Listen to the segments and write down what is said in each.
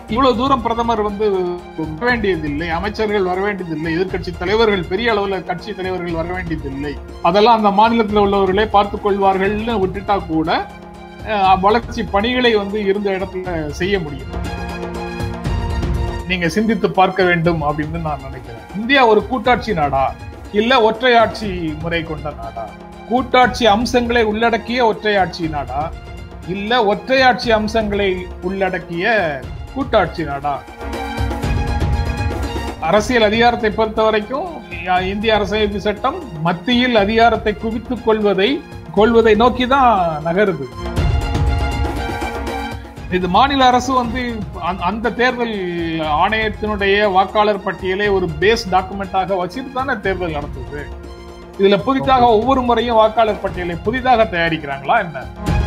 இவ்வளவு தூரம் பிரதமர் வந்து வர வேண்டியதில்லை அமைச்சர்கள் வர வேண்டியதில்லை எதிர்க்கட்சி தலைவர்கள் பெரிய அளவுல கட்சி தலைவர்கள் வர வேண்டியதில்லை அதெல்லாம் அந்த மாநிலத்தில் உள்ளவர்களே பார்த்துக் கொள்வார்கள்னு விட்டுட்டா கூட அஹ், வளர்ச்சி பணிகளை வந்து இருந்த இடத்துல செய்ய முடியும் நீங்க சிந்தித்து பார்க்க வேண்டும் அப்படின்னு நான் நினைக்கிறேன் இந்தியா ஒரு கூட்டாட்சி நாடா இல்ல ஒற்றையாட்சி முறை கொண்ட நாடா கூட்டாட்சி அம்சங்களை உள்ளடக்கிய ஒற்றையாட்சி நாடா இல்ல ஒற்றையாட்சி அம்சங்களை உள்ளடக்கிய கூட்டாட்சி நாடா அரசியல் அதிகாரத்தை பொறுத்த வரைக்கும் அஹ், இந்திய அரசியலமைப்பு சட்டம் மத்தியில் அதிகாரத்தை குவித்துக் கொள்வதை கொள்வதை நோக்கி தான் நகருது இது மாநில அரசு வந்து அந்த- அந்த தேர்தல் ஆணையத்தினுடைய வாக்காளர் பட்டியலை ஒரு பேஸ் டாக்குமெண்டாக வச்சுட்டு தானே தேர்தல் நடத்துது இதுல புதிதாக ஒவ்வொரு முறையும் வாக்காளர் பட்டியலை புதிதாக தயாரிக்கிறாங்களா என்ன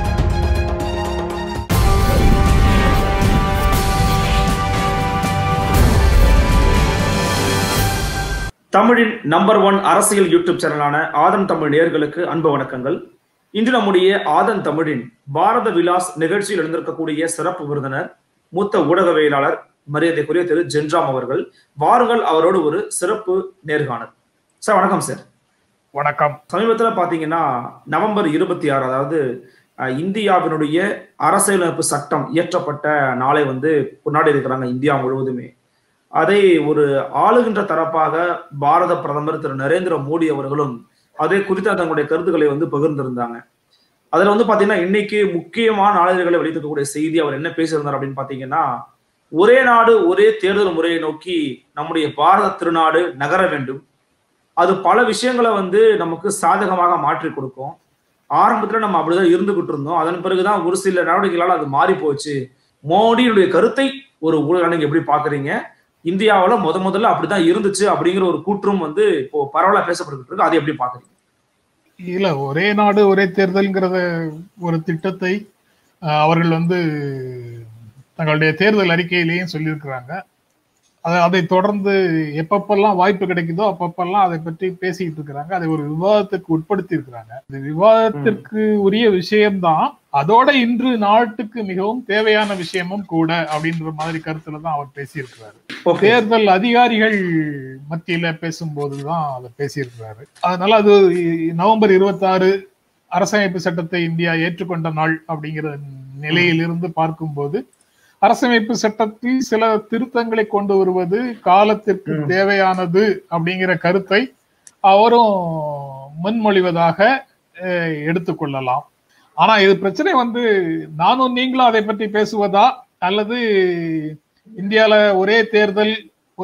தமிழின் நம்பர் ஒன் அரசியல் யூடியூப் சேனலான ஆதன் தமிழ் நேயர்களுக்கு அன்பு வணக்கங்கள் இன்று நம்முடைய ஆதன் தமிழின் பாரத விலாஸ் நிகழ்ச்சியில் எழுந்திருக்கக்கூடிய சிறப்பு விருந்தினர் மூத்த ஊடகவியலாளர் மரியாதைக்குரிய திரு ஜென்ராம் அவர்கள் வாருங்கள் அவரோடு ஒரு சிறப்பு நேர்காணல் சார் வணக்கம் சார் வணக்கம் சமீபத்தில் பார்த்தீங்கன்னா நவம்பர் இருபத்தி ஆறு அதாவது அஹ், இந்தியாவினுடைய அரசியலமைப்பு சட்டம் இயற்றப்பட்ட நாளை வந்து கொண்டாடி இருக்கிறாங்க இந்தியா முழுவதுமே அதை ஒரு ஆளுகின்ற தரப்பாக பாரத பிரதமர் திரு நரேந்திர மோடி அவர்களும் அதை குறித்த தங்களுடைய கருத்துக்களை வந்து பகிர்ந்திருந்தாங்க அதுல வந்து பாத்தீங்கன்னா இன்னைக்கு முக்கியமான நாளிதழ்களை வெளியிட்டிருக்கக்கூடிய செய்தி அவர் என்ன பேசியிருந்தார் அப்படின்னு பாத்தீங்கன்னா ஒரே நாடு ஒரே தேர்தல் முறையை நோக்கி நம்முடைய பாரத திருநாடு நகர வேண்டும் அது பல விஷயங்களை வந்து நமக்கு சாதகமாக மாற்றி கொடுக்கும் ஆரம்பத்துல நம்ம அப்படிதான் இருந்துகிட்டு இருந்தோம் அதன் பிறகுதான் ஒரு சில நடவடிக்கைகளால் அது மாறி போச்சு மோடியுடைய கருத்தை ஒரு ஊழல் நீங்க எப்படி பாக்குறீங்க இந்தியாவுல முத முதல்ல அப்படிதான் இருந்துச்சு அப்படிங்கிற ஒரு கூற்றும் வந்து இப்போ பரவலா பேசப்பட்டு இருக்கு அதை எப்படி பாக்குறீங்க இல்ல ஒரே நாடு ஒரே தேர்தல்ங்கிறத ஒரு திட்டத்தை அஹ், அவர்கள் வந்து தங்களுடைய தேர்தல் அறிக்கையிலேயும் சொல்லியிருக்கிறாங்க அதை அதை தொடர்ந்து எப்பப்பெல்லாம் வாய்ப்பு கிடைக்குதோ அப்பப்பெல்லாம் அதை பற்றி பேசிக்கிட்டு இருக்கிறாங்க அதை ஒரு விவாதத்துக்கு உட்படுத்தி இருக்கிறாங்க இந்த விவாதத்திற்கு உரிய விஷயம்தான் அதோட இன்று நாட்டுக்கு மிகவும் தேவையான விஷயமும் கூட அப்படின்ற மாதிரி கருத்துல தான் அவர் பேசியிருக்கிறாரு ஓகே தேர்தல் அதிகாரிகள் மத்தியில பேசும்போதுதான் அதை பேசியிருக்கிறாரு அதனால அது நவம்பர் இருபத்தி ஆறு அரசமைப்பு சட்டத்தை இந்தியா ஏற்றுக்கொண்ட நாள் அப்படிங்கிற நிலையிலிருந்து பார்க்கும்போது அரசமைப்பு சட்டத்தில் சில திருத்தங்களை கொண்டு வருவது காலத்திற்கு ம். தேவையானது அப்படிங்கிற கருத்தை அவரும் முன்மொழிவதாக அஹ், எடுத்துக்கொள்ளலாம் ஆனா இது பிரச்சனை வந்து நானும் நீங்களும் அதை பற்றி பேசுவதா அல்லது இந்தியால ஒரே தேர்தல்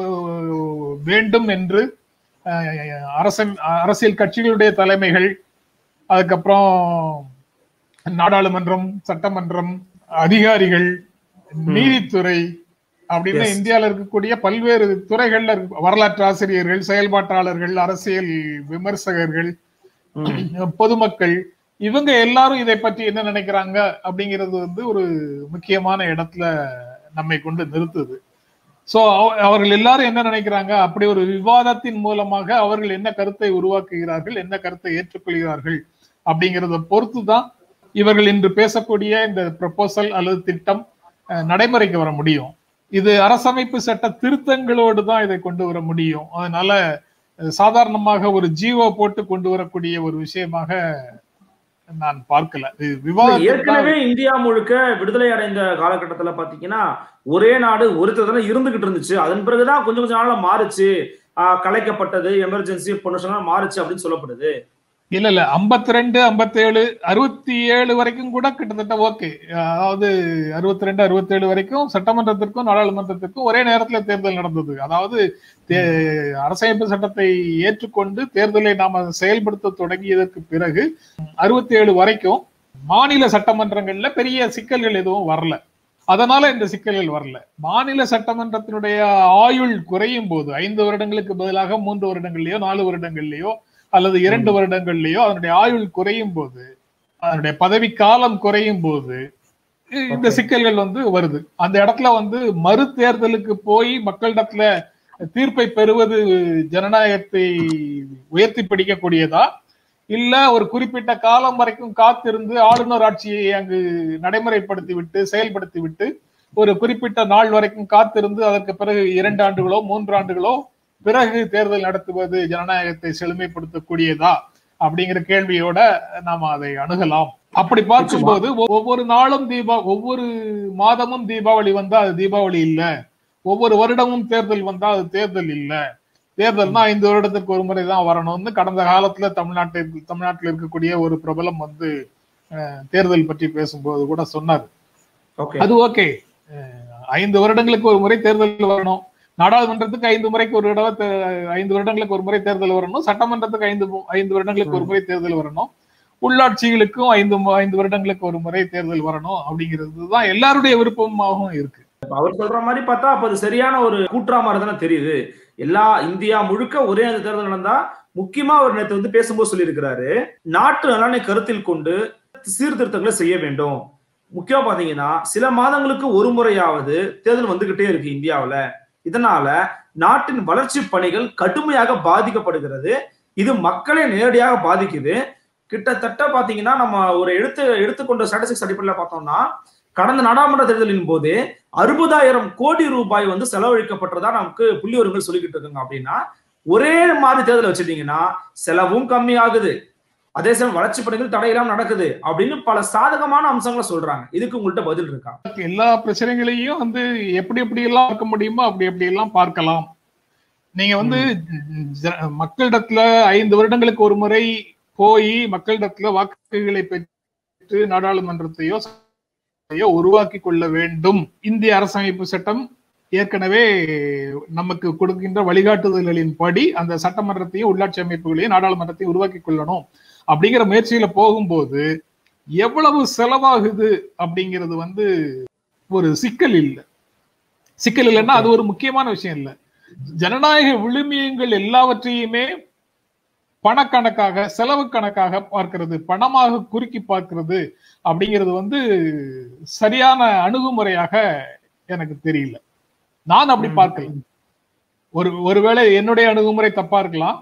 அஹ், வேண்டும் என்று அஹ், அரசன் அரசியல் கட்சிகளுடைய தலைமைகள் அதுக்கப்புறம் நாடாளுமன்றம் சட்டமன்றம் அதிகாரிகள் நீதித்துறை அப்படின்னு Yes. இந்தியால இருக்கக்கூடிய பல்வேறு துறைகள்ல இருக்கு வரலாற்று ஆசிரியர்கள் செயல்பாட்டாளர்கள் அரசியல் விமர்சகர்கள் பொதுமக்கள் இவங்க எல்லாரும் இதை பற்றி என்ன நினைக்கிறாங்க அப்படிங்கிறது வந்து ஒரு முக்கியமான இடத்துல நம்மை கொண்டு நிறுத்துது சோ அவர்கள் எல்லாரும் என்ன நினைக்கிறாங்க அப்படி ஒரு விவாதத்தின் மூலமாக அவர்கள் என்ன கருத்தை உருவாக்குகிறார்கள் என்ன கருத்தை ஏற்றுக்கொள்கிறார்கள் அப்படிங்கிறத பொறுத்து தான் இவர்கள் இன்று பேசக்கூடிய இந்த ப்ரப்போசல் அல்லது திட்டம் அஹ், நடைமுறைக்கு வர முடியும் இது அரசமைப்பு சட்ட திருத்தங்களோடு தான் இதை கொண்டு வர முடியும் அதனால அஹ், சாதாரணமாக ஒரு ஜீவோ போட்டு கொண்டு வரக்கூடிய ஒரு விஷயமாக நான் பார்க்கல இது விவாதத்துக்கு தான் ஏற்கனவே இந்தியா முழுக்க விடுதலை அடைந்த காலகட்டத்துல பாத்தீங்கன்னா ஒரே நாடு ஒரு தேர்தல் இருந்துகிட்டு இருந்துச்சு அதன் பிறகுதான் கொஞ்சம் கொஞ்சம் நாளா மாறுச்சு ஆஹ் கலைக்கப்பட்டது எமர்ஜென்சி பொண்ணுஷனா மாறுச்சு அப்படின்னு சொல்லப்படுது இல்ல இல்ல 52 ரெண்டு ஐம்பத்தேழு அறுபத்தி ஏழு வரைக்கும் கூட கிட்டத்தட்ட ஓகே அதாவது 62 ரெண்டு அறுபத்தேழு வரைக்கும் சட்டமன்றத்திற்கும் நாடாளுமன்றத்திற்கும் ஒரே நேரத்துல தேர்தல் நடந்தது அதாவது தே- அரசமைப்பு சட்டத்தை ஏற்றுக்கொண்டு தேர்தலை நாம செயல்படுத்த தொடங்கியதற்கு பிறகு 67 ஏழு வரைக்கும் மாநில சட்டமன்றங்கள்ல பெரிய சிக்கல்கள் எதுவும் வரல அதனால இந்த சிக்கல்கள் வரல மாநில சட்டமன்றத்தினுடைய ஆயுள் குறையும் போது ஐந்து வருடங்களுக்கு பதிலாக மூன்று வருடங்கள்லயோ நாலு வருடங்கள்லயோ அல்லது இரண்டு வருடங்கள்லயோ அதனுடைய ஆயுள் குறையும் போது அதனுடைய பதவி காலம் குறையும் போது இந்த Okay. சிக்கல்கள் வந்து வருது அந்த இடத்துல வந்து மறு தேர்தலுக்கு போய் மக்களிடத்துல தீர்ப்பை பெறுவது ஜனநாயகத்தை உயர்த்தி பிடிக்கக்கூடியதா இல்ல ஒரு குறிப்பிட்ட காலம் வரைக்கும் காத்திருந்து ஆளுநர் ஆட்சியை அங்கு நடைமுறைப்படுத்தி விட்டு செயல்படுத்தி விட்டு ஒரு குறிப்பிட்ட நாள் வரைக்கும் காத்திருந்து அதற்கு பிறகு இரண்டு ஆண்டுகளோ மூன்று ஆண்டுகளோ பிறகு தேர்தல் நடத்துவது ஜனநாயகத்தை செழுமைப்படுத்தக்கூடியதா அப்படிங்கிற கேள்வியோட நாம அதை அணுகலாம் அப்படி பார்க்கும்போது ஒவ்வொரு நாளும் தீபா ஒவ்வொரு மாதமும் தீபாவளி வந்தா அது தீபாவளி இல்ல ஒவ்வொரு வருடமும் தேர்தல் வந்தா அது தேர்தல் இல்ல தேர்தல்னா ஐந்து வருடத்திற்கு ஒரு முறை தான் வரணும்னு கடந்த காலத்துல தமிழ்நாட்டில் தமிழ்நாட்டில் இருக்கக்கூடிய ஒரு பிரபலம் வந்து தேர்தல் பற்றி பேசும்போது கூட சொன்னார் அது ஓகே ஐந்து வருடங்களுக்கு ஒரு முறை தேர்தல் வரணும் நாடாளுமன்றத்துக்கு ஐந்து முறைக்கு ஒரு தடவை ஐந்து வருடங்களுக்கு ஒரு முறை தேர்தல் வரணும் சட்டமன்றத்துக்கு ஐந்து ஐந்து வருடங்களுக்கு ஒரு முறை தேர்தல் வரணும் உள்ளாட்சிகளுக்கும் ஐந்து ஐந்து வருடங்களுக்கு ஒரு முறை தேர்தல் வரணும் அப்படிங்கிறது தான் எல்லாருடைய விருப்பமாகவும் இருக்கு அவர் சொல்ற மாதிரி பார்த்தா அப்ப அது சரியான ஒரு கூற்றா மாதிரி தானே தெரியுது எல்லா இந்தியா முழுக்க ஒரே அந்த தேர்தல் நடந்தா முக்கியமா அவர் நேற்று வந்து பேசும்போது சொல்லியிருக்கிறாரு நாட்டு நலனை கருத்தில் கொண்டு சீர்திருத்தங்களை செய்ய வேண்டும் முக்கியமா பாத்தீங்கன்னா சில மாதங்களுக்கு ஒரு முறையாவது தேர்தல் வந்துகிட்டே இருக்கு இந்தியாவில இதனால நாட்டின் வளர்ச்சி பணிகள் கடுமையாக பாதிக்கப்படுகிறது இது மக்களை நேரடியாக பாதிக்குது கிட்டத்தட்ட பாத்தீங்கன்னா நம்ம ஒரு எடுத்து எடுத்துக்கொண்ட ஸ்டாட்டிஸ்டிக்ஸ் அடிப்படையில் பார்த்தோம்னா கடந்த நாடாளுமன்ற தேர்தலின் போது அறுபதாயிரம் கோடி ரூபாய் வந்து செலவழிக்கப்பட்டதா நமக்கு புள்ளி விவரங்கள் சொல்லிக்கிட்டு இருக்காங்க அப்படின்னா ஒரே மாதிரி தேர்தல் வச்சுட்டீங்கன்னா செலவும் கம்மி ஆகுது அதே சமயம் வளர்ச்சி பணிகள் தடையில்லாம நடக்குது அப்படின்னு பல சாதகமான அம்சங்களை சொல்றாங்க இதுக்கு உங்கள்கிட்ட பதில் இருக்கா எல்லா பிரச்சனைகளையும் வந்து எப்படி எப்படி எல்லாம் பார்க்க முடியுமோ அப்படி எப்படி எல்லாம் பார்க்கலாம் நீங்க வந்து மக்களிடத்துல ஐந்து வருடங்களுக்கு ஒரு முறை போய் மக்களிடத்துல வாக்குகளை பெற்று நாடாளுமன்றத்தையோ உருவாக்கி கொள்ள வேண்டும் இந்திய அரசமைப்பு சட்டம் ஏற்கனவே நமக்கு கொடுக்கின்ற வழிகாட்டுதல்களின் படி அந்த சட்டமன்றத்தையும் உள்ளாட்சி அமைப்புகளையும் நாடாளுமன்றத்தையும் உருவாக்கி கொள்ளணும் அப்படிங்கிற முயற்சியில போகும்போது எவ்வளவு செலவாகுது அப்படிங்கிறது வந்து ஒரு சிக்கல் இல்லை சிக்கல் இல்லைன்னா அது ஒரு முக்கியமான விஷயம் இல்லை ஜனநாயக விழுமியங்கள் எல்லாவற்றையுமே பணக்கணக்காக செலவு கணக்காக பார்க்கிறது பணமாக குறுக்கி பார்க்கிறது அப்படிங்கிறது வந்து சரியான அணுகுமுறையாக எனக்கு தெரியல நான் அப்படி பார்க்கல ஒரு ஒருவேளை என்னுடைய அணுகுமுறை தப்பா இருக்கலாம்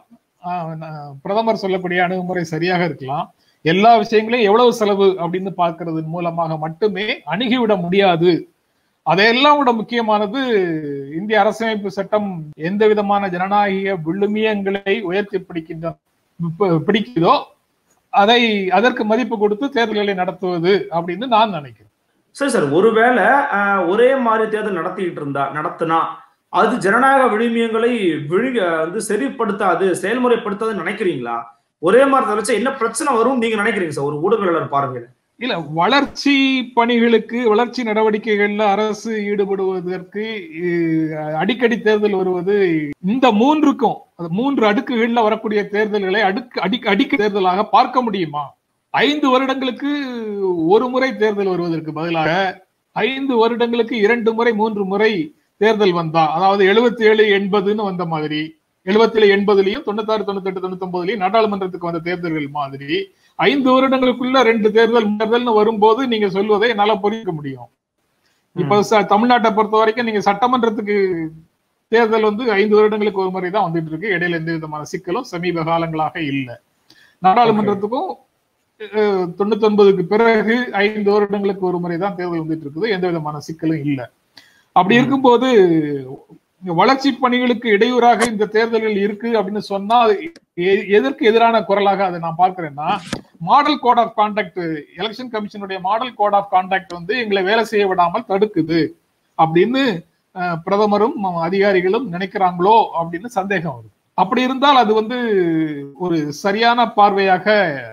பிரதமர் சொல்லக்கூடிய அணுகுமுறை சரியாக இருக்கலாம் எல்லா விஷயங்களையும் எவ்வளவு செலவு அப்படின்னு பார்க்கறது மூலமாக மட்டுமே அணுகிவிட முடியாது அதையெல்லாம் விட முக்கியமானது இந்திய அரசமைப்பு சட்டம் எந்த விதமான ஜனநாயக விழுமியங்களை உயர்த்தி பிடிக்கின்ற பிடிக்குதோ அதை அதற்கு மதிப்பு கொடுத்து தேர்தல்களை நடத்துவது அப்படின்னு நான் நினைக்கிறேன் சரி சார் ஒருவேளை ஒரே மாதிரி தேர்தல் நடத்திட்டு இருந்தா நடத்தினா அது ஜனநாயக விழுமியங்களை விழுக வந்து சரிப்படுத்தாது செயல்முறைப்படுத்தாதுன்னு நினைக்கிறீங்களா ஒரே மாதிரி வச்சா என்ன பிரச்சனை வரும் நீங்க நினைக்கிறீங்க சார் ஒரு ஊடகவியலாளர் பார்வையில இல்ல வளர்ச்சி பணிகளுக்கு வளர்ச்சி நடவடிக்கைகள்ல அரசு ஈடுபடுவதற்கு அடிக்கடி தேர்தல் வருவது இந்த மூன்றுக்கும் மூன்று அடுக்குகள்ல வரக்கூடிய தேர்தல்களை அடுக்கு அடி அடிக்க தேர்தலாக பார்க்க முடியுமா ஐந்து வருடங்களுக்கு ஒரு முறை தேர்தல் வருவதற்கு பதிலாக ஐந்து வருடங்களுக்கு இரண்டு முறை மூன்று முறை தேர்தல் வந்தா அதாவது எழுபத்தி ஏழு எண்பதுன்னு வந்த மாதிரி எழுபத்தி ஏழு எண்பதுலயும் தொண்ணூத்தாறு தொண்ணூத்தி எட்டு தொண்ணூத்தி ஒன்பதுலயும் நாடாளுமன்றத்துக்கு வந்த தேர்தல்கள் மாதிரி ஐந்து வருடங்களுக்குள்ள ரெண்டு தேர்தல் தேர்தல்னு வரும்போது நீங்க சொல்வதை என்னால புரிஞ்சுக்க முடியும் இப்ப தமிழ்நாட்டை பொறுத்த வரைக்கும் நீங்க சட்டமன்றத்துக்கு தேர்தல் வந்து ஐந்து வருடங்களுக்கு ஒரு முறை தான் வந்துட்டு இருக்கு இடையில எந்த விதமான சிக்கலும் சமீப காலங்களாக இல்லை நாடாளுமன்றத்துக்கும் தொண்ணூத்தி ஒன்பதுக்கு பிறகு ஐந்து வருடங்களுக்கு ஒரு முறை தான் தேர்தல் வந்துட்டு இருக்குது எந்த விதமான சிக்கலும் இல்லை அப்படி இருக்கும்போது வளர்ச்சி பணிகளுக்கு இடையூறாக இந்த தேர்தல்கள் இருக்கு அப்படின்னு சொன்னா எதற்கு எதிரான குரலாக அதை நான் பார்க்கிறேன்னா model code of contact election கமிஷனுடைய மாடல் கோட் ஆஃப் கான்டாக்ட் வந்து எங்களை வேலை செய்ய விடாமல் தடுக்குது அப்படின்னு பிரதமரும் அதிகாரிகளும் நினைக்கிறாங்களோ அப்படின்னு சந்தேகம் வருது அப்படி இருந்தால் அது வந்து ஒரு சரியான பார்வையாக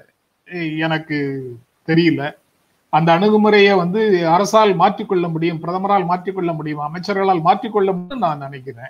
எனக்கு தெரியல அந்த அணுகுமுறையை வந்து அரசால் மாற்றிக்கொள்ள முடியும் பிரதமரால் மாற்றிக்கொள்ள முடியும் அமைச்சர்களால் மாற்றிக்கொள்ள முடியும் நான் நினைக்கிறேன்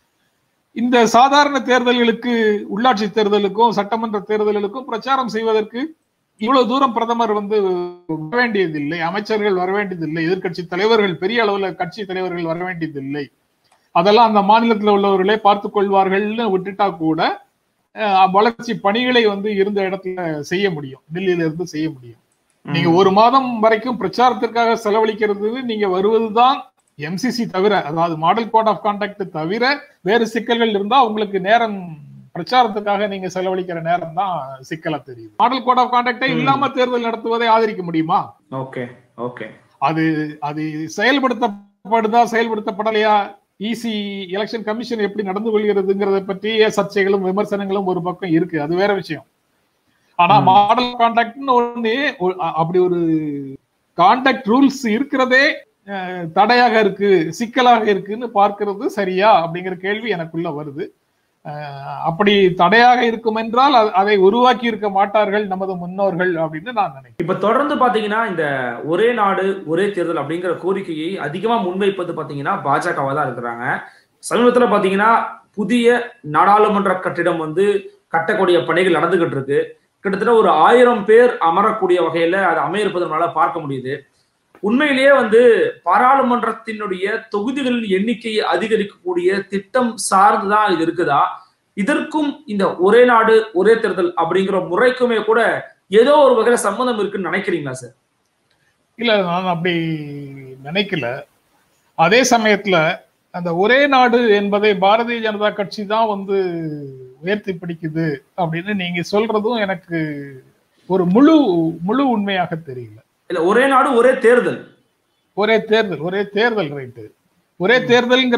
இந்த சாதாரண தேர்தல்களுக்கு உள்ளாட்சி தேர்தலுக்கும் சட்டமன்ற தேர்தல்களுக்கும் பிரச்சாரம் செய்வதற்கு இவ்வளவு தூரம் பிரதமர் வந்து வர வேண்டியதில்லை அமைச்சர்கள் வர வேண்டியதில்லை எதிர்கட்சி தலைவர்கள் பெரிய அளவுல கட்சி தலைவர்கள் வர வேண்டியதில்லை அதெல்லாம் அந்த மாநிலத்தில் உள்ளவர்களே பார்த்து கொள்வார்கள்னு விட்டுட்டா கூட வளர்ச்சி பணிகளை வந்து இருந்த இடத்துல செய்ய முடியும் டெல்லியில இருந்து செய்ய முடியும் நீங்க ஒரு மாதம் வரைக்கும் பிரச்சாரத்திற்காக செலவழிக்கிறது நீங்க வருவதுதான் எம்சிசி தவிர அதாவது மாடல் கோட் ஆஃப் கான்டாக்ட் தவிர வேறு சிக்கல்கள் இருந்தா உங்களுக்கு நேரம் பிரச்சாரத்துக்காக நீங்க செலவழிக்கிற நேரம் தான் சிக்கலா தெரியுது மாடல் கோட் ஆஃப் கான்டாக்டே இல்லாம தேர்தல் நடத்துவதை ஆதரிக்க முடியுமா ஓகே ஓகே அது அது செயல்படுத்த செயல்படுத்தப்படுதா செயல்படுத்தப்படலையா இசி எலெக்ஷன் கமிஷன் எப்படி நடந்து கொள்கிறதுங்கிறத பற்றிய சர்ச்சைகளும் விமர்சனங்களும் ஒரு பக்கம் இருக்கு அது வேற விஷயம் ஆனா ம். மாடல் கான்டாக்ட்னு ஒண்ணு ஒ- அ- அப்படி ஒரு கான்டாக்ட் ரூல்ஸ் இருக்கிறதே அஹ், தடையாக இருக்கு சிக்கலாக இருக்குன்னு பார்க்கிறது சரியா அப்படிங்கிற கேள்வி எனக்குள்ள வருது அஹ், அப்படி தடையாக இருக்கும் என்றால் அ- அதை உருவாக்கி இருக்க மாட்டார்கள் நமது முன்னோர்கள் அப்படின்னு நான் நினைக்கிறேன் இப்ப தொடர்ந்து பாத்தீங்கன்னா இந்த ஒரே நாடு ஒரே தேர்தல் அப்படிங்கிற கோரிக்கையை அதிகமா முன்வைப்பது பாத்தீங்கன்னா பாஜகவா தான் இருக்கிறாங்க சமீபத்துல பாத்தீங்கன்னா புதிய நாடாளுமன்ற கட்டிடம் வந்து கட்டக்கூடிய பணிகள் நடந்துகிட்டு இருக்கு கிட்டத்தட்ட ஒரு ஆயிரம் பேர் அமரக்கூடிய வகையில அது அமையிருப்பது நம்மளால பார்க்க முடியுது உண்மையிலேயே வந்து பாராளுமன்றத்தினுடைய தொகுதிகளின் எண்ணிக்கையை அதிகரிக்கக்கூடிய திட்டம் சார்ந்துதான் இது இருக்குதா இதற்கும் இந்த ஒரே நாடு ஒரே தேர்தல் அப்படிங்கிற முறைக்குமே கூட ஏதோ ஒரு வகையில சம்மந்தம் இருக்குன்னு நினைக்கிறீங்களா சார் இல்ல நான் அப்படி நினைக்கல அதே சமயத்துல அந்த ஒரே நாடு என்பதை பாரதிய ஜனதா கட்சி தான் வந்து உயர்த்தி பிடிக்குது அப்படின்னு நீங்க சொல்றதும் எனக்கு ஒரு முழு முழு உண்மையாக தெரியல இல்ல ஒரே நாடு ஒரே தேர்தல் ஒரே தேர்தல் ஒரே தேர்தல் ரைட்டு ஒரே தேர்தல்ங்கிற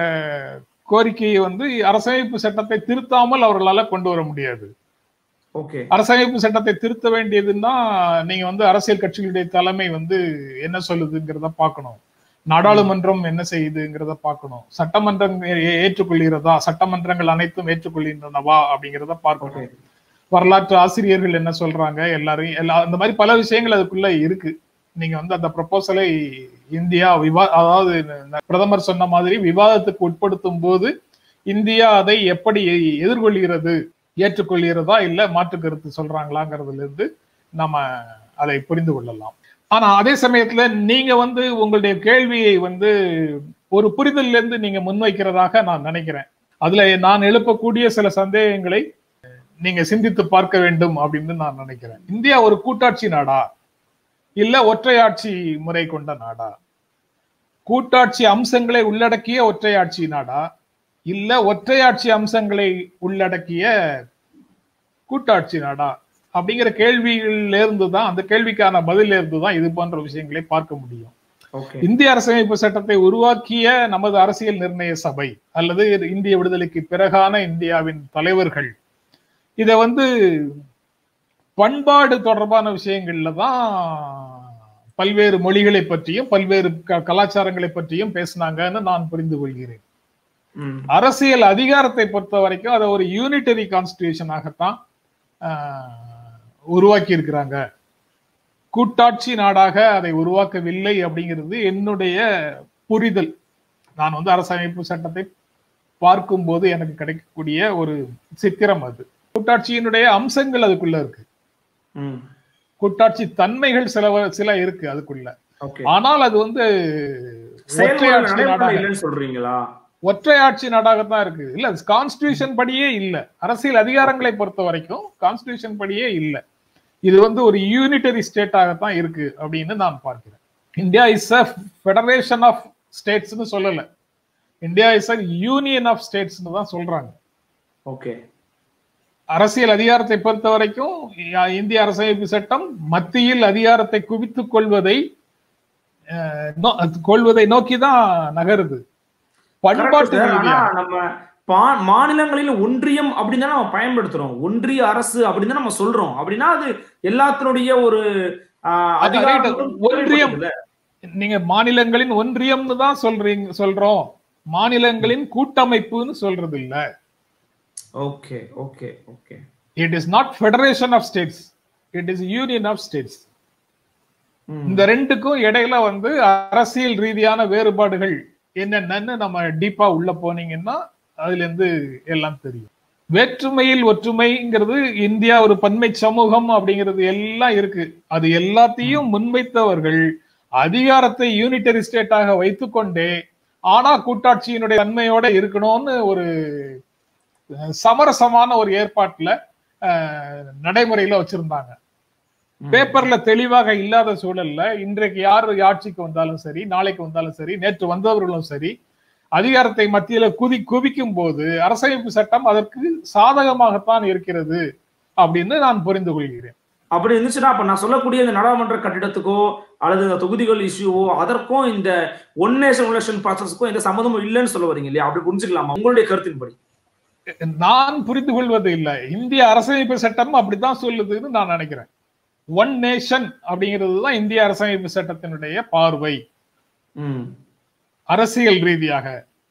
கோரிக்கையை வந்து அரசமைப்பு சட்டத்தை திருத்தாமல் அவர்களால கொண்டு வர முடியாது ஓகே அரசமைப்பு சட்டத்தை திருத்த வேண்டியதுன்னா நீங்க வந்து அரசியல் கட்சிகளுடைய தலைமை வந்து என்ன சொல்லுதுங்கிறத பார்க்கணும் நாடாளுமன்றம் என்ன செய்யுதுங்கிறத பார்க்கணும் சட்டமன்றம் ஏ- ஏற்றுக்கொள்கிறதா சட்டமன்றங்கள் அனைத்தும் ஏற்றுக்கொள்கின்றனவா அப்படிங்கிறத பார்க்கணும் ஓகே வரலாற்று ஆசிரியர்கள் என்ன சொல்றாங்க எல்லாரும் எல்லா அந்த மாதிரி பல விஷயங்கள் அதுக்குள்ள இருக்கு நீங்க வந்து அந்த ப்ரப்போசலை இந்தியா விவா அதாவது ந- பிரதமர் சொன்ன மாதிரி விவாதத்துக்கு உட்படுத்தும் போது இந்தியா அதை எப்படி எ- எதிர்கொள்கிறது ஏற்றுக்கொள்கிறதா இல்ல மாற்று கருத்து சொல்றாங்களாங்கிறதுல இருந்து நம்ம அதை புரிந்து கொள்ளலாம் ஆனா அதே சமயத்துல நீங்க வந்து உங்களுடைய கேள்வியை வந்து ஒரு புரிதல்ல இருந்து நீங்க முன்வைக்கிறதாக நான் நினைக்கிறேன் அதுல நான் எழுப்பக்கூடிய சில சந்தேகங்களை நீங்க சிந்தித்து பார்க்க வேண்டும் அப்படின்னு நான் நினைக்கிறேன் இந்தியா ஒரு கூட்டாட்சி நாடா இல்ல ஒற்றையாட்சி முறை கொண்ட நாடா கூட்டாட்சி அம்சங்களை உள்ளடக்கிய ஒற்றையாட்சி நாடா இல்ல ஒற்றையாட்சி அம்சங்களை உள்ளடக்கிய கூட்டாட்சி நாடா அப்படிங்கிற கேள்வியில இருந்து தான் அந்த கேள்விக்கான பதில இருந்து தான் இது போன்ற விஷயங்களை பார்க்க முடியும் ஓகே இந்திய அரசமைப்பு சட்டத்தை உருவாக்கிய நமது அரசியல் நிர்ணய சபை அல்லது இந்திய விடுதலைக்கு பிறகான இந்தியாவின் தலைவர்கள் இத வந்து பண்பாடு தொடர்பான விஷயங்கள்ல தான் பல்வேறு மொழிகளை பற்றியும் பல்வேறு க- கலாச்சாரங்களை பற்றியும் பேசினாங்கன்னு நான் புரிந்து கொள்கிறேன் ம் அரசியல் அதிகாரத்தை பொறுத்த வரைக்கும் அதை ஒரு யூனிட்டரி கான்ஸ்டிடியூஷனாகத்தான் உருவாக்கி இருக்கிறாங்க கூட்டாட்சி நாடாக அதை உருவாக்கவில்லை அப்படிங்கிறது என்னுடைய புரிதல் நான் வந்து அரசமைப்பு சட்டத்தை பார்க்கும்போது எனக்கு கிடைக்கக்கூடிய ஒரு சித்திரம் அது கூட்டாட்சியினுடைய அம்சங்கள் அதுக்குள்ள இருக்கு ம் கூட்டாட்சி தன்மைகள் சில சில இருக்கு அதுக்குள்ள ஓகே ஆனால் அது வந்து செயல்முறை ஒற்றையாட்சி நடைமுறை நாடாக இல்லைன்னு சொல்றீங்களா ஒற்றையாட்சி நாடாகத்தான் இருக்கு இல்ல கான்ஸ்டிடியூஷன் படியே இல்ல அரசியல் அதிகாரங்களை பொறுத்த வரைக்கும் கான்ஸ்டிடியூஷன் படியே இல்ல இது வந்து ஒரு யூனிட்டரி ஸ்டேட்டாகத்தான் இருக்கு அப்படின்னு நான் பார்க்கிறேன் India is a federation of ஸ்டேட்ஸ்னு சொல்லல India is a union of ஸ்டேட்ஸ்னு தான் சொல்றாங்க ஓகே அரசியல் அதிகாரத்தை பொறுத்த வரைக்கும் இ- இந்திய அரசமைப்பு சட்டம் மத்தியில் அதிகாரத்தை குவித்துக் கொள்வதை அஹ், நோ- கொள்வதை நோக்கி தான் நகருது பண்பாட்டு Correct sir. ஆனா ரீதியாக நம்ம பா- மாநிலங்களில் ஒன்றியம் அப்படின்னு தான் நம்ம பயன்படுத்துறோம் ஒன்றிய அரசு அப்படின்னு தான் நம்ம சொல்றோம் அப்படின்னா அது எல்லாத்தினுடைய ஒரு ஆஹ், அது right. அதிகாரங்களும் ஒன்றியம். தேவைப்படுதுல்ல? நீங்க மாநிலங்களின் ஒன்றியம்னு தான் சொல்றீங்க சொல்றோம் மாநிலங்களின் கூட்டமைப்புன்னு சொல்றது இல்ல okay okay okay it is not federation of states it is union of states ம். இந்த ரெண்டுக்கும் இடையில வந்து அரசியல் ரீதியான வேறுபாடுகள் என்னென்னு நம்ம டீப்பா உள்ள போனீங்கன்னா அதுல இருந்து எல்லாம் தெரியும் வேற்றுமையில் ஒற்றுமைங்கிறது இந்தியா ஒரு பன்மை சமூகம் அப்படிங்கிறது எல்லாம் இருக்கு அது எல்லாத்தையும் முன்வைத்தவர்கள் அதிகாரத்தை யூனிட்டரி ஸ்டேட்டாக வைத்துக்கொண்டே ஆனா கூட்டாட்சியினுடைய தன்மையோட இருக்கணும்னு ஒரு அஹ், சமரசமான ஒரு ஏற்பாட்டுல அஹ், நடைமுறையில வச்சிருந்தாங்க ம். பேப்பர்ல தெளிவாக இல்லாத சூழல்ல இன்றைக்கு யார் ஆட்சிக்கு வந்தாலும் சரி நாளைக்கு வந்தாலும் சரி நேற்று வந்தவர்களும் சரி அதிகாரத்தை மத்தியில குதி குவிக்கும் போது அரசமைப்பு சட்டம் அதற்கு சாதகமாகத்தான் இருக்கிறது அப்படின்னு நான் புரிந்து கொள்கிறேன் அப்படி இருந்துச்சுன்னா அப்ப நான் சொல்லக்கூடிய இந்த நாடாளுமன்ற கட்டிடத்துக்கோ அல்லது இந்த தொகுதிகள் இஷ்யூவோ அதற்கும் இந்த ஒன் நேஷன் எலெக்ஷன் ப்ராசஸ்க்கும் எந்த சம்மந்தமும் இல்லைன்னு சொல்ல வரீங்க இல்லையா அப்படி புரிஞ்சுக்கலாமா உங்களுடைய கருத்தின்படி நான் புரிந்து கொள்வது இல்லை இந்திய அரசமைப்பு சட்டம் அப்படித்தான் சொல்லுதுன்னு நான் நினைக்கிறேன் ஒன் நேஷன் அப்படிங்கிறது தான் இந்திய அரசமைப்பு சட்டத்தினுடைய பார்வை ம் அரசியல் ரீதியாக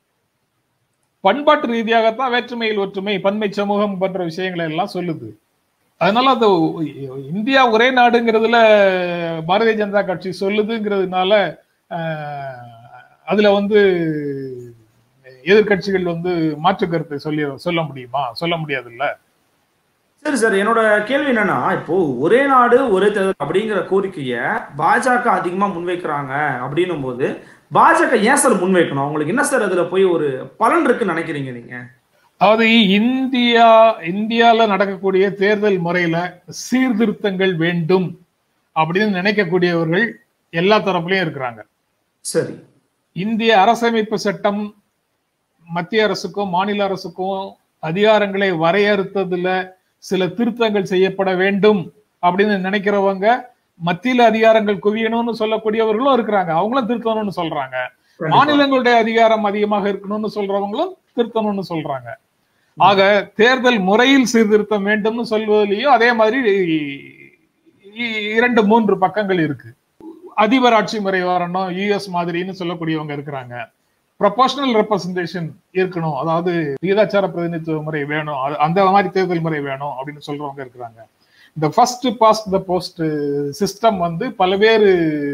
பண்பாட்டு ரீதியாகத்தான் வேற்றுமையில் ஒற்றுமை பன்மை சமூகம் போன்ற விஷயங்களை எல்லாம் சொல்லுது அதனால அது இந்தியா ஒரே நாடுங்கிறதுல பாரதிய ஜனதா கட்சி சொல்லுதுங்கிறதுனால அஹ், அதுல வந்து எதிர்க்கட்சிகள் வந்து மாற்று கருத்தை சொல்லி சொல்ல முடியுமா சொல்ல முடியாதுல்ல சரி சார் என்னோட கேள்வி என்னன்னா இப்போ ஒரே நாடு ஒரே தேர்தல் அப்படிங்கிற கோரிக்கைய பாஜக அதிகமா முன்வைக்கிறாங்க அப்படின்னும் போது பாஜக ஏன் சார் முன்வைக்கணும் அவங்களுக்கு என்ன சார் அதுல போய் ஒரு பலன் இருக்குன்னு நினைக்கிறீங்க நீங்க அதாவது இந்தியா இந்தியால நடக்கக்கூடிய தேர்தல் முறையில சீர்திருத்தங்கள் வேண்டும் அப்படின்னு நினைக்கக்கூடியவர்கள் எல்லா தரப்புலயும் இருக்கிறாங்க சரி இந்திய அரசமைப்பு சட்டம் மத்திய அரசுக்கும் மாநில அரசுக்கும் அதிகாரங்களை வரையறுத்ததுல சில திருத்தங்கள் செய்யப்பட வேண்டும் அப்படின்னு நினைக்கிறவங்க மத்தியில அதிகாரங்கள் குவியணும்னு சொல்லக்கூடியவர்களும் இருக்கிறாங்க அவங்களும் திருத்தணும்னு சொல்றாங்க கண்டிப்பா. மாநிலங்களுடைய அதிகாரம் அதிகமாக இருக்கணும்னு சொல்றவங்களும் திருத்தணும்னு சொல்றாங்க ஆக தேர்தல் முறையில் சீர்திருத்தம் வேண்டும்னு சொல்வதிலையும் அதே மாதிரி இ- இரண்டு மூன்று பக்கங்கள் இருக்கு அதிபர் ஆட்சி முறை வரணும் யுஎஸ் மாதிரின்னு சொல்லக்கூடியவங்க இருக்கிறாங்க ப்ரொபோஷனல் ரெப்ரசன்டேஷன் இருக்கணும் அதாவது விகிதாச்சார பிரதிநிதித்துவ முறை வேணும் அது- அந்த மாதிரி தேர்தல் முறை வேணும் அப்படின்னு சொல்றவங்க இருக்கிறாங்க இந்த first past the post system வந்து பல்வேறு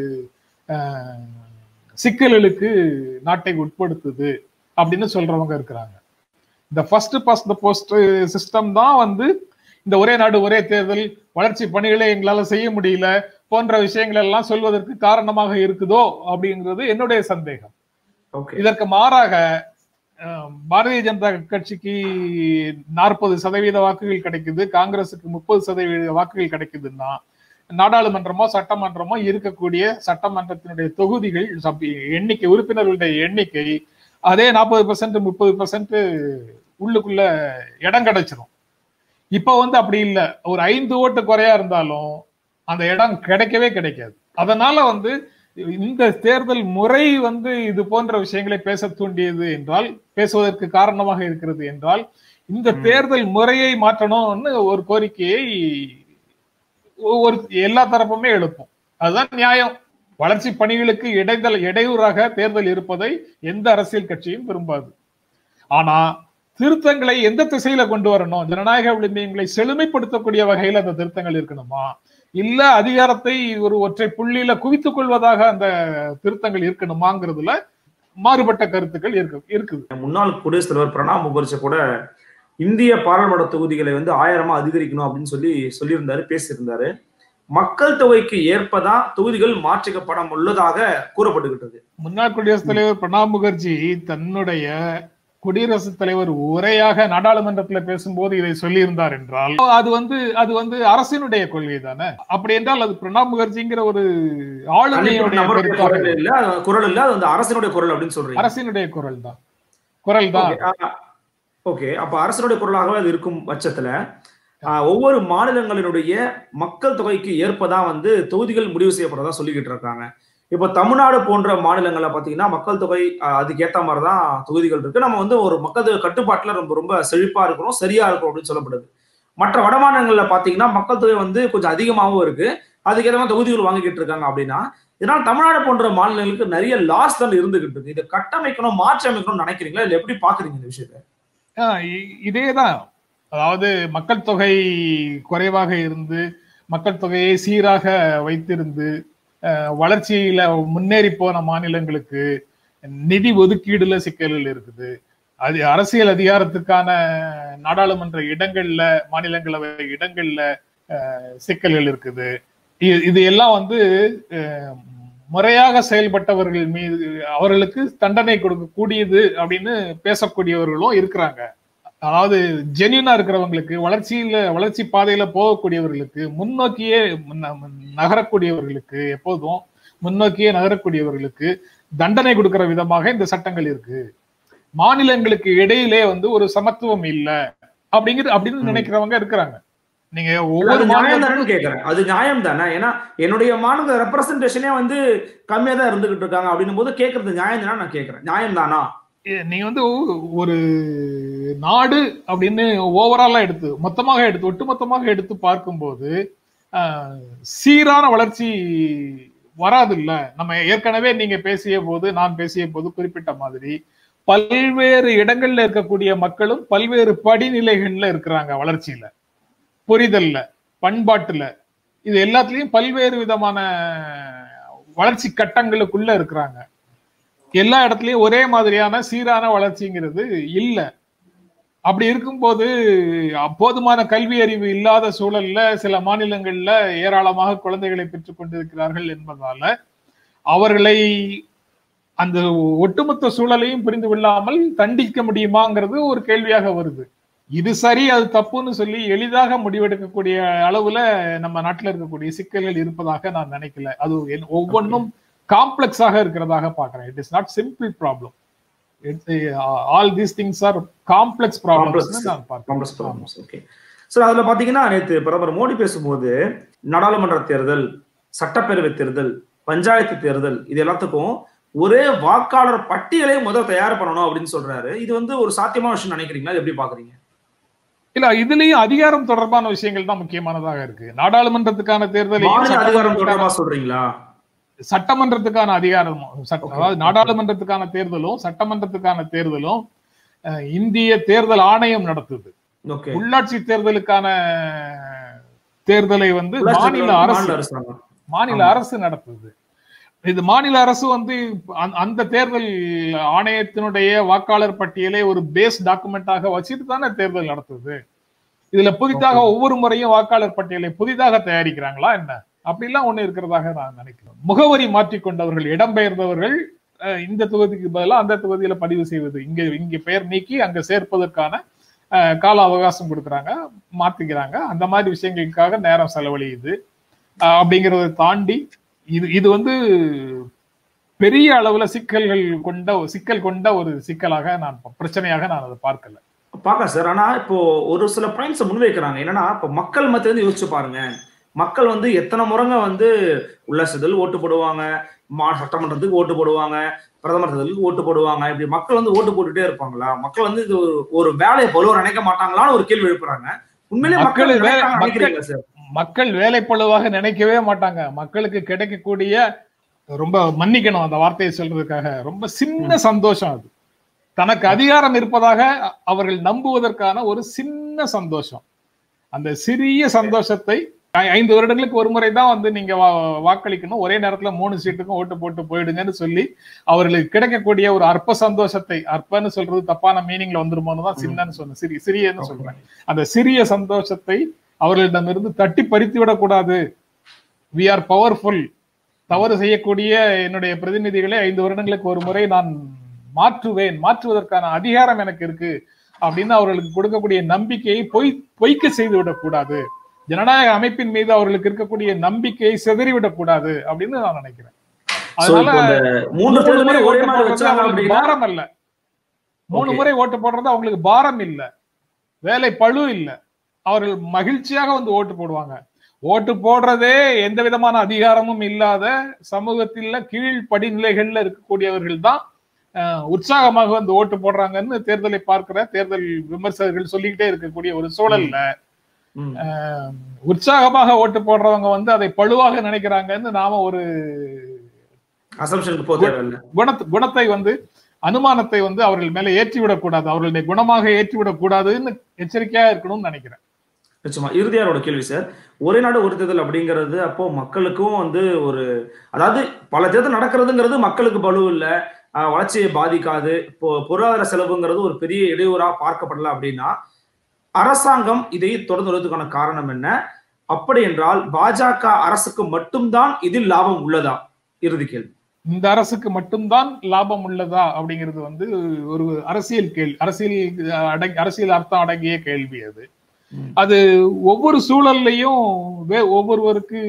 அஹ், சிக்கல்களுக்கு நாட்டை உட்படுத்துது அப்படின்னு சொல்றவங்க இருக்கிறாங்க இந்த first past the post system தான் வந்து இந்த ஒரே நாடு ஒரே தேர்தல் வளர்ச்சி பணிகளை எங்களால செய்ய முடியல போன்ற விஷயங்கள் எல்லாம் சொல்வதற்கு காரணமாக இருக்குதோ அப்படிங்கிறது என்னுடைய சந்தேகம் ஓகே இதற்கு மாறாக அஹ், பாரதிய ஜனதா கட்சிக்கு நாற்பது சதவீத வாக்குகள் கிடைக்குது காங்கிரசுக்கு முப்பது சதவீத வாக்குகள் கிடைக்குதுன்னா நாடாளுமன்றமோ சட்டமன்றமோ இருக்கக்கூடிய சட்டமன்றத்தினுடைய தொகுதிகள் சப்- எண்ணிக்கை உறுப்பினர்களுடைய எண்ணிக்கை அதே நாற்பது பெர்சன்ட் முப்பது பெர்சன்ட் உள்ளுக்குள்ள இடம் கிடைச்சிரும் இப்ப வந்து அப்படி இல்லை ஒரு ஐந்து ஓட்டு குறையா இருந்தாலும் அந்த இடம் கிடைக்கவே கிடைக்காது அதனால வந்து இந்த தேர்தல் முறை வந்து இது போன்ற விஷயங்களை பேச தூண்டியது என்றால் பேசுவதற்கு காரணமாக இருக்கிறது என்றால் இந்த ம். தேர்தல் முறையை மாற்றணும்னு ஒரு கோரிக்கையை ஒரு எல்லா தரப்புமே எழுப்பும் அதுதான் நியாயம் வளர்ச்சி பணிகளுக்கு இடைதல் இடையூறாக தேர்தல் இருப்பதை எந்த அரசியல் கட்சியும் விரும்பாது ஆனா திருத்தங்களை எந்த திசையில கொண்டு வரணும் ஜனநாயக விளிம்பியங்களை செழுமைப்படுத்தக்கூடிய வகையில் அந்த திருத்தங்கள் இருக்கணுமா இல்ல அதிகாரத்தை ஒரு ஒற்றை புள்ளியில குவித்துக் கொள்வதாக அந்த திருத்தங்கள் இருக்கணுமாங்கிறதுல மாறுபட்ட கருத்துக்கள் இருக்கு இருக்குது முன்னாள் குடியரசுத் தலைவர் பிரணாப் முகர்ஜி கூட இந்திய பாராளுமன்ற தொகுதிகளை வந்து ஆயிரமா அதிகரிக்கணும் அப்படின்னு சொல்லி சொல்லியிருந்தாரு பேசியிருந்தாரு மக்கள் தொகைக்கு ஏற்பதான் தொகுதிகள் மாற்றிக்கப்பட உள்ளதாக கூறப்பட்டுகிட்டது முன்னாள் குடியரசுத் தலைவர் பிரணாப் முகர்ஜி தன்னுடைய குடியரசுத் தலைவர் உரையாக நாடாளுமன்றத்துல பேசும்போது இதை சொல்லியிருந்தார் என்றால் அது வந்து அது வந்து அரசினுடைய கொள்கை தானே அப்படி என்றால் அது பிரணாப் முகர்ஜிங்கிற ஒரு ஆளுமையுடைய நம்மளுடைய கருத்தாக குரல் இல்ல அது குரல் இல்ல அது வந்து அரசினுடைய குரல் அப்படின்னு சொல்றீங்க அரசினுடைய குரல் தான் குரல் தான் ஓகே அப்ப அரசனுடைய குரலாகவே அது இருக்கும் பட்சத்துல ஆஹ், ஒவ்வொரு மாநிலங்களினுடைய மக்கள் தொகைக்கு ஏற்பதான் வந்து தொகுதிகள் முடிவு செய்யப்படுறதா சொல்லிக்கிட்டு இருக்காங்க இப்போ தமிழ்நாடு போன்ற மாநிலங்கள்ல பாத்தீங்கன்னா மக்கள் தொகை ஆஹ், அதுக்கேத்த மாதிரிதான் தொகுதிகள் இருக்கு நம்ம வந்து ஒரு மக்கள் தொகை கட்டுப்பாட்டுல ரொம்ப ரொம்ப செழிப்பா இருக்கிறோம் சரியா இருக்கும் அப்படின்னு சொல்லப்படுது மற்ற வட மாநிலங்கள்ல பாத்தீங்கன்னா மக்கள் தொகை வந்து கொஞ்சம் அதிகமாகவும் இருக்கு அதுக்கேற்ற மாதிரி தொகுதிகள் வாங்கிக்கிட்டு இருக்காங்க அப்படின்னா இதனால் தமிழ்நாடு போன்ற மாநிலங்களுக்கு நிறைய லாஸ் தான் இருந்துகிட்டு இருக்கு இதை கட்டமைக்கணும் மாற்றி அமைக்கணும்னு நினைக்கிறீங்களா இல்ல எப்படி பாக்குறீங்க இந்த விஷயத்த ஆஹ் இ- இதேதான் அதாவது மக்கள் தொகை குறைவாக இருந்து மக்கள் தொகையை சீராக வைத்திருந்து ஆஹ் வளர்ச்சியில முன்னேறி போன மாநிலங்களுக்கு நிதி ஒதுக்கீடுல சிக்கல்கள் இருக்குது அது அரசியல் அதிகாரத்துக்கான நாடாளுமன்ற இடங்கள்ல மாநிலங்களவை இடங்கள்ல ஆஹ் சிக்கல்கள் இருக்குது இ- இது எல்லாம் வந்து ஆஹ் முறையாக செயல்பட்டவர்கள் மீது அவர்களுக்கு தண்டனை கொடுக்கக்கூடியது அப்படின்னு பேசக்கூடியவர்களும் இருக்கிறாங்க அதாவது ஜென்யூனா இருக்கிறவங்களுக்கு வளர்ச்சியில வளர்ச்சி பாதையில போகக்கூடியவர்களுக்கு முன்னோக்கியே முன்ன- நகரக்கூடியவர்களுக்கு எப்போதும் முன்னோக்கியே நகரக்கூடியவர்களுக்கு தண்டனை கொடுக்கிற விதமாக இந்த சட்டங்கள் இருக்கு மாநிலங்களுக்கு இடையிலே வந்து ஒரு சமத்துவம் இல்ல அப்படிங்கிற அப்படின்னு ம். நினைக்கிறவங்க இருக்கிறாங்க நீங்க அது ஒவ்வொரு நியாயம் மாநிலத்துக்கும் தானே கேக்குறேன் அது நியாயம் தானே ஏன்னா என்னுடைய மாநில ரெப்ரசன்டேஷனே வந்து கம்மியா தான் இருந்துகிட்டு இருக்காங்க அப்படின்னும் போது கேக்குறது நியாயம் தானே நான் கேக்குறேன் நியாயம் தானா ஏ- நீங்க வந்து ஒரு நாடு அப்படின்னு ஓவராலா எடுத்து மொத்தமாக எடுத்து ஒட்டுமொத்தமாக எடுத்து பார்க்கும்போது ஆஹ், சீரான வளர்ச்சி வராது இல்ல நம்ம ஏற்கனவே நீங்க பேசிய போது நான் பேசிய போது குறிப்பிட்ட மாதிரி பல்வேறு இடங்கள்ல இருக்கக்கூடிய மக்களும் பல்வேறு படிநிலைகள்ல இருக்கிறாங்க வளர்ச்சியில புரிதல்ல பண்பாட்டுல இது எல்லாத்துலயும் பல்வேறு விதமான வளர்ச்சி கட்டங்களுக்குள்ள இருக்கிறாங்க எல்லா இடத்துலயும் ஒரே மாதிரியான சீரான வளர்ச்சிங்கிறது இல்ல அப்படி இருக்கும்போது அ- போதுமான கல்வி அறிவு இல்லாத சூழல்ல சில மாநிலங்கள்ல ஏராளமாக குழந்தைகளை பெற்றுக் கொண்டிருக்கிறார்கள் என்பதால அவர்களை அந்த ஒட்டுமொத்த சூழலையும் புரிந்து கொள்ளாமல் தண்டிக்க முடியுமாங்கிறது ஒரு கேள்வியாக வருது இது சரி அது தப்புன்னு சொல்லி எளிதாக முடிவெடுக்கக்கூடிய அளவுல நம்ம நாட்டுல இருக்கக்கூடிய சிக்கல்கள் இருப்பதாக நான் நினைக்கல அது என்- ஒவ்வொன்றும் காம்ப்ளெக்ஸாக இருக்கிறதாக பார்க்கிறேன் it is not simple problem all these things are complex problems நான் பார்க்கிறேன் காங்கிரஸ் ப்ராப்ளம்ஸ் ஓகே சார் அதுல பாத்தீங்கன்னா நேத்து பிரதமர் மோடி பேசும்போது நாடாளுமன்ற தேர்தல் சட்டப்பேரவை தேர்தல் பஞ்சாயத்து தேர்தல் இது எல்லாத்துக்கும் ஒரே வாக்காளர் பட்டியலை முதல் தயார் பண்ணணும் அப்படின்னு சொல்றாரு இது வந்து ஒரு சாத்தியமான விஷயம் நினைக்கிறீங்களா இது எப்படி பாக்குறீங்க இல்ல இதுலயும் அதிகாரம் தொடர்பான விஷயங்கள் தான் முக்கியமானதாக இருக்கு நாடாளுமன்றத்துக்கான தேர்தலையும் மாநில அதிகாரம் சட்டமன்றத்துக்கான- தொடர்பா சொல்றீங்களா சட்டமன்றத்துக்கான அதிகாரமும் சட்ட- Okay. அதாவது நாடாளுமன்றத்துக்கான தேர்தலும் சட்டமன்றத்துக்கான தேர்தலும் அஹ், இந்திய தேர்தல் ஆணையம் நடத்துது ஓகே உள்ளாட்சி தேர்தலுக்கான தேர்தலை வந்து மாநில அரசு மாநில அரசாங்கம் மாநில ஆமா. அரசு நடத்துது இது மாநில அரசு வந்து அந்த- அந்த தேர்தல் ஆணையத்தினுடைய வாக்காளர் பட்டியலை ஒரு பேஸ் டாக்குமெண்டாக வச்சுட்டு தானே தேர்தல் நடத்துது இதுல புதிதாக Okay. ஒவ்வொரு முறையும் வாக்காளர் பட்டியலை புதிதாக தயாரிக்கிறாங்களா என்ன அப்படிலாம் ஒண்ணு இருக்கிறதாக நான் நினைக்கிறேன் முகவரி மாற்றிக்கொண்டவர்கள் இடம்பெயர்ந்தவர்கள் அஹ், இந்த தொகுதிக்கு பதிலாக அந்த தொகுதியில பதிவு செய்வது இங்க இங்க பெயர் நீக்கி அங்க சேர்ப்பதற்கான அஹ், கால அவகாசம் கொடுக்குறாங்க மாத்திக்கிறாங்க அந்த மாதிரி விஷயங்களுக்காக நேரம் செலவழியுது அஹ், அப்படிங்கறத தாண்டி இது இது வந்து பெரிய அளவுல சிக்கல்கள் கொண்ட சிக்கல் கொண்ட ஒரு சிக்கலாக நான் பிரச்சனையாக நான் அதை பார்க்கல பார்க்கலாம் சார் ஆனா இப்போ ஒரு சில பாயிண்ட்ஸ் முன்வைக்கிறாங்க என்னன்னா இப்போ மக்கள் மத்திய இருந்து யோசிச்சு பாருங்க மக்கள் வந்து எத்தனை முறைங்க வந்து உள்ளாட்சிதல் ஓட்டு போடுவாங்க மா சட்டமன்றத்துக்கு ஓட்டு போடுவாங்க பிரதமர் தேர்தலுக்கு ஓட்டு போடுவாங்க இப்படி மக்கள் வந்து ஓட்டு போட்டுட்டே இருப்பாங்களா மக்கள் வந்து இது ஒரு ஒரு வேலையை பலுவ நினைக்க மாட்டாங்களான்னு ஒரு கேள்வி எழுப்புறாங்க உண்மையிலேயே மக்கள் மக்கள் வே- நினைக்கிறாங்க மக்கள் நினைக்கிறீங்களா சார் மக்கள் வேலைப்பளுவாக நினைக்கவே மாட்டாங்க மக்களுக்கு கிடைக்கக்கூடிய ரொம்ப மன்னிக்கணும் அந்த வார்த்தையை சொல்றதுக்காக ரொம்ப சின்ன சந்தோஷம் அது தனக்கு அதிகாரம் இருப்பதாக அ- அவர்கள் நம்புவதற்கான ஒரு சின்ன சந்தோஷம் அந்த சிறிய சந்தோஷத்தை ஐ- ஐந்து வருடங்களுக்கு ஒரு முறை தான் வந்து நீங்க வா- வாக்களிக்கணும் ஒரே நேரத்துல மூணு சீட்டுக்கும் ஓட்டு போட்டு போயிடுங்கன்னு சொல்லி அவர்களுக்கு கிடைக்கக்கூடிய ஒரு அற்ப சந்தோஷத்தை அற்பன்னு சொல்றது தப்பான மீனிங்ல வந்துருமோன்னு தான் சின்னன்னு சொன்னேன் சிறிய சிறியன்னு சொல்றேன் அந்த சிறிய சந்தோஷத்தை அவர்களிடமிருந்து தட்டி பறித்து விடக்கூடாது வி ஆர் பவர்ஃபுல் தவறு செய்யக்கூடிய என்னுடைய பிரதிநிதிகளை ஐந்து வருடங்களுக்கு ஒரு முறை நான் மாற்றுவேன் மாற்றுவதற்கான அதிகாரம் எனக்கு இருக்கு அப்படின்னு அவர்களுக்கு கொடுக்கக்கூடிய நம்பிக்கையை பொய் பொய்க்க செய்து விடக்கூடாது ஜனநாயக அமைப்பின் மீது அவர்களுக்கு இருக்கக்கூடிய நம்பிக்கையை சிதறிவிடக் கூடாது அப்படின்னு நான் நினைக்கிறேன் So, அதனால இப்போ இந்த மூன்று மூணு தேர்தலுமே முறை ஒரே ஓட்டு மாதிரி போடுறது வச்சாங்க அவங்களுக்கு அப்படின்னா பாரம் அல்ல மூணு Okay. முறை ஓட்டு போடுறது அவங்களுக்கு பாரம் இல்ல வேலை பழு இல்ல அவர்கள் மகிழ்ச்சியாக வந்து ஓட்டு போடுவாங்க ஓட்டு போடுறதே எந்த விதமான அதிகாரமும் இல்லாத சமூகத்தில் கீழ் படிநிலைகள்ல இருக்கக்கூடியவர்கள் தான் அஹ், உற்சாகமாக வந்து ஓட்டு போடுறாங்கன்னு தேர்தலை பார்க்கிற தேர்தல் விமர்சகர்கள் சொல்லிக்கிட்டே இருக்கக்கூடிய ஒரு சூழல்ல ம். அஹ், உற்சாகமாக ஓட்டு போடுறவங்க வந்து அதை பழுவாக நினைக்கிறாங்கன்னு நாம ஒரு அசம்ஷனுக்கு போக தேவையில்லை குணத் குணத்தை வந்து அனுமானத்தை வந்து அவர்கள் மேல ஏற்றி விடக்கூடாது அவர்களுடைய குணமாக ஏற்றி விடக்கூடாதுன்னு எச்சரிக்கையா இருக்கணும்னு நினைக்கிறேன் நிச்சயமா இறுதியாரோட கேள்வி சார் ஒரே நாடு ஒரு தேர்தல் அப்படிங்கிறது அப்போ மக்களுக்கும் வந்து ஒரு அதாவது பல தேர்தல் நடக்கிறதுங்கிறது மக்களுக்கு பலு இல்ல ஆஹ் வளர்ச்சியை பாதிக்காது இப்போ பொருளாதார செலவுங்கிறது ஒரு பெரிய இடையூறா பார்க்கப்படல அப்படின்னா அரசாங்கம் இதை தொடர்ந்து வருவதற்கான காரணம் என்ன அப்படி என்றால் பாஜக அரசுக்கு மட்டும்தான் இதில் லாபம் உள்ளதா இறுதி கேள்வி இந்த அரசுக்கு மட்டும்தான் லாபம் உள்ளதா அப்படிங்கிறது வந்து ஒரு அரசியல் கேள்வி அரசியல் அடங்கி அரசியல் அர்த்தம் அடங்கிய கேள்வி அது ம். அது ஒவ்வொரு சூழல்லையும் வே- ஒவ்வொருவருக்கு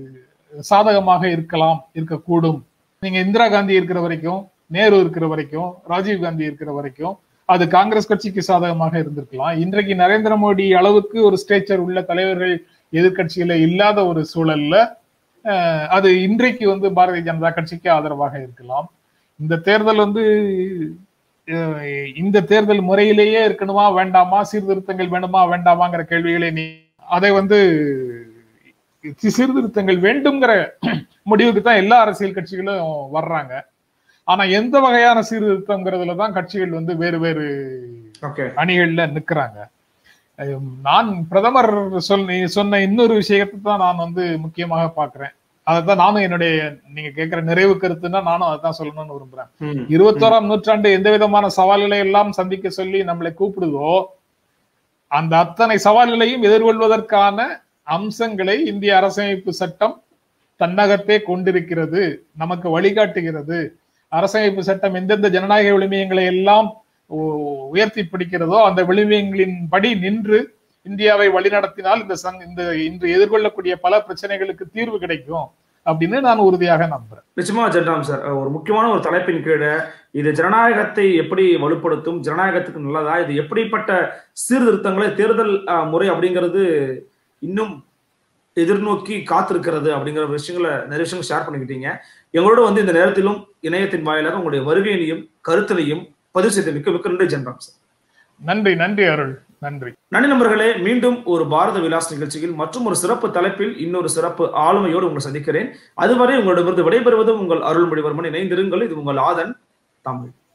சாதகமாக இருக்கலாம் இருக்கக்கூடும் நீங்க இந்திரா காந்தி இருக்கிற வரைக்கும் நேரு இருக்கிற வரைக்கும் ராஜீவ் காந்தி இருக்கிற வரைக்கும் அது காங்கிரஸ் கட்சிக்கு சாதகமாக இருந்திருக்கலாம் இன்றைக்கு நரேந்திர மோடி அளவுக்கு ஒரு ஸ்டேச்சர் உள்ள தலைவர்கள் எதிர்கட்சியில இல்லாத ஒரு சூழல்ல அஹ், அது இன்றைக்கு வந்து பாரதிய ஜனதா கட்சிக்கு ஆதரவாக இருக்கலாம் இந்த தேர்தல் வந்து அஹ், இந்த தேர்தல் முறையிலேயே இருக்கணுமா வேண்டாமா சீர்திருத்தங்கள் வேணுமா வேண்டாமாங்கிற கேள்விகளை நீ அதை வந்து சீர்திருத்தங்கள் வேண்டும்ங்கிற முடிவுக்கு தான் எல்லா அரசியல் கட்சிகளும் வர்றாங்க ஆனா எந்த வகையான சீர்திருத்தம்ங்கிறதுல தான் கட்சிகள் வந்து வேறு வேறு ஓகே அணிகள்ல நிக்கிறாங்க அஹ் நான் பிரதமர் சொல் சொன்ன இன்னொரு விஷயத்தை தான் நான் வந்து முக்கியமாக பாக்குறேன் அதைத்தான் நானும் என்னுடைய நீங்க கேட்கிற நிறைவு கருத்துன்னா நானும் அதைத்தான் சொல்லணும்னு விரும்புறேன் ம், இருபத்தோராம் நூற்றாண்டு எந்த விதமான சவால்களை எல்லாம் சந்திக்க சொல்லி நம்மளை கூப்பிடுதோ அந்த அத்தனை சவால்களையும் எதிர்கொள்வதற்கான அம்சங்களை இந்திய அரசமைப்பு சட்டம் தன்னகத்தே கொண்டிருக்கிறது நமக்கு வழிகாட்டுகிறது அரசமைப்பு சட்டம் எந்தெந்த ஜனநாயக விழுமியங்களை எல்லாம் உ- உயர்த்தி பிடிக்கிறதோ அந்த விழுமியங்களின் படி நின்று இந்தியாவை வழிநடத்தினால் இந்த சங் இந்த இன்று எதிர்கொள்ளக்கூடிய பல பிரச்சனைகளுக்கு தீர்வு கிடைக்கும் அப்படின்னு நான் உறுதியாக நம்புறேன் நிச்சயமா ஜென்ராம் சார் ஒரு முக்கியமான ஒரு தலைப்பின் கீழே இது ஜனநாயகத்தை எப்படி வலுப்படுத்தும் ஜனநாயகத்துக்கு நல்லதா இது எப்படிப்பட்ட சீர்திருத்தங்களை தேர்தல் அஹ், முறை அப்படிங்கிறது இன்னும் எதிர்நோக்கி காத்திருக்கிறது அப்படிங்கிற விஷயங்களை நிறைய விஷயங்கள் ஷேர் பண்ணிக்கிட்டீங்க எங்களோட வந்து இந்த நேரத்திலும் இணையத்தின் வாயிலாக உங்களுடைய வருகையினையும் கருத்தினையும் பதிவு செய்த மிக்க மிக்க நன்றி ஜென்ராம் சார் நன்றி நன்றி அருள் நன்றி நன்றி நண்பர்களே மீண்டும் ஒரு பாரத விலாஸ் நிகழ்ச்சியில் மற்றும் ஒரு சிறப்பு தலைப்பில் இன்னொரு சிறப்பு ஆளுமையோடு உங்களை சந்திக்கிறேன் அதுவரை உங்களிடமிருந்து விடைபெறுவதும் உங்கள் அருள்மொழிவர்மன் இணைந்திருங்கள் இது உங்கள் ஆதன் தமிழ்